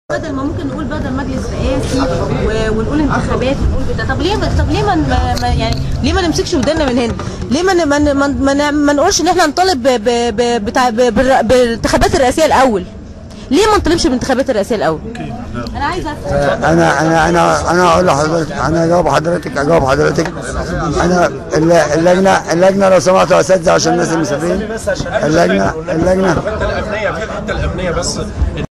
بدل ما ممكن نقول بدل مجلس رئاسي و- ونقول انتخابات ونقول بتاع طب ليه طب ليه ما ما ما- يعني ليه ما نمسكش ودنا من هنا؟ ليه ما ن- ما ن- ما, ما, ن- ما نقولش ان احنا نطالب ب- ب- ب- بتاع ب- بالر- بالانتخابات الرئاسيه الاول؟ ليه ما نطالبش بالانتخابات الرئاسيه الاول؟ انا عايزه اسال انا انا انا انا اقول لحضرتك انا اجاوب حضرتك اجاوب حضرتك انا الل- اللجنه اللجنه لو سمحتوا يا اساتذه عشان الناس المسافرين اللجنه اللجنه الحته الامنيه في الحته الامنيه بس